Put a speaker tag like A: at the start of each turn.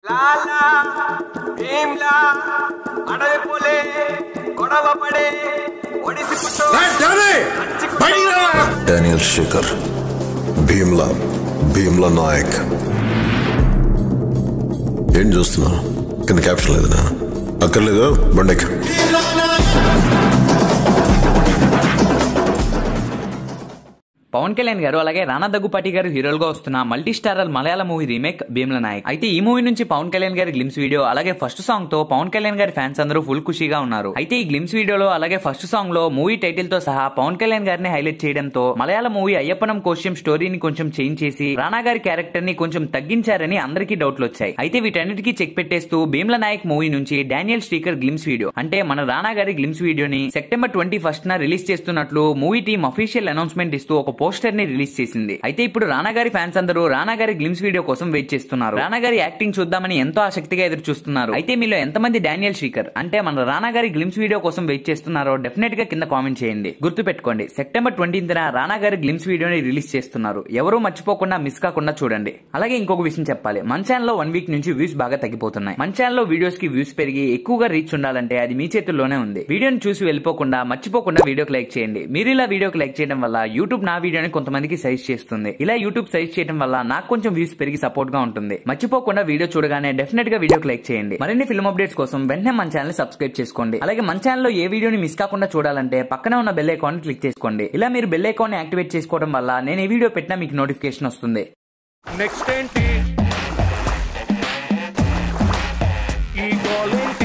A: లాలా భీమ్లా అడవి పోలే గొడవ పడే ఒడిసి పుట్టో
B: డానియల్ శేఖర్ భీమ్లా భీమ్లా నాయక్ ఏం చూస్తున్నా కింద క్యాప్షన్ లేదనా అక్కర్లేదు బండెక్
C: పవన్ కళ్యాణ్ గారు అలాగే రానా దగ్గుపాటి గారు హీరోలుగా వస్తున్న multi starrer Malayalam movie remake Bheemla Nayak అయితే ఈ మూవీ నుంచి పవన్ కళ్యాణ్ గారి గ్లిమ్స్ వీడియో అలాగే ఫస్ట్ సాంగ్ తో పవన్ కళ్యాణ్ గారి ఫ్యాన్స్ అందరూ ఫుల్ ఖుషీగా ఉన్నారు అయితే ఈ గ్లిమ్స్ వీడియోలో అలాగే ఫస్ట్ సాంగ్ లో మూవీ టైటిల్ తో సహా పవన్ కళ్యాణ్ గారిని హైలైట్ చేయడంతో మలయాళ మూవీ అయ్యప్పనం కోశ్యం స్టోరీని కొంచెం చేంజ్ చేసి రానా గారి క్యారెక్టర్ ని కొంచెం తగ్గించారని అందరికీ డౌట్లు వచ్చాయి అయితే వీటన్నిటికీ చెక్ పెట్టేస్తూ భీమ్ల నాయక్ మూవీ నుంచి డానియల్ స్టీకర్ గ్లిమ్స్ వీడియో అంటే మన రానా గారి గ్లిమ్స్ వీడియోని సెప్టెంబర్ ట్వంటీ ఫస్ట్ న రిలీజ్ చేస్తున్నట్లు మూవీ టీం అఫీషియల్ అనౌన్స్మెంట్ ఇస్తూ ఒక పోస్టర్ ని రిలీజ్ చేసింది అయితే ఇప్పుడు రానా గారి ఫ్యాన్స్ అందరూ రానా గారి గ్లిమ్స్ వీడియో కోసం వెయిట్ చేస్తున్నారు రానా గారి యాక్టింగ్ చూద్దామని ఎంతో ఆసక్తిగా ఎదురు చూస్తున్నారు అయితే మీలో ఎంతమంది డానియల్ శ్రీకర్ అంటే మన రానా గారి గ్లిమ్స్ వీడియో కోసం వెయిట్ చేస్తున్నారో డెఫినెట్ గా కింద కామెంట్ చేయండి గుర్తు పెట్టుకోండి సెప్టెంబర్ ట్వంటీన్త్ రానా గారి గ్లిమ్స్ వీడియోని రిలీజ్ చేస్తున్నారు ఎవరూ మర్చిపోకుండా మిస్ కాకుండా చూడండి అలాగే ఇంకొక విషయం చెప్పాలి మన ఛానల్ లో వన్ వీక్ నుంచి వ్యూస్ బాగా తగ్గిపోతున్నాయి మన ఛానల్ లో వీడియోస్ కి వ్యూస్ పెరిగి ఎక్కువగా రీచ్ ఉండాలంటే అది మీ చేతుల్లోనే ఉంది వీడియోని చూసి వెళ్ళిపోకుండా మర్చిపోకుండా వీడియోకి లైక్ చేయండి మీరు ఇలా వీడియోకి లైక్ చేయడం వల్ల యూట్యూబ్ నా వీడియోని కొంతమందికి సజెస్ట్ చేస్తుంది ఇలా యూట్యూబ్ సజెస్ట్ చేయడం వల్ల నాకు కొంచెం వ్యూస్ పెరిగి సపోర్ట్ గా ఉంటుంది మర్చిపోకుండా వీడియో చూడగానే డెఫినెట్ గా వీడియోకి లైక్ చేయండి మరిన్ని ఫిల్మ్ అప్డేట్స్ కోసం వెంటనే మన ఛానల్ సబ్స్క్రైబ్ చేసుకోండి అలాగే మన ఛానల్ లో ఏ వీడియోని మిస్ కాకుండా చూడాలంటే పక్కనే ఉన్న బెల్ ఐకాన్ క్లిక్ చేసుకోండి ఇలా మీరు బెల్ ఐకాన్ యాక్టివేట్ చేసుకోవడం వల్ల నేను ఏ వీడియో పెట్టినా మీకు నోటిఫికేషన్ వస్తుంది
D: నెక్స్ట్ ఏంటి ఈ గోల్ ఏంటి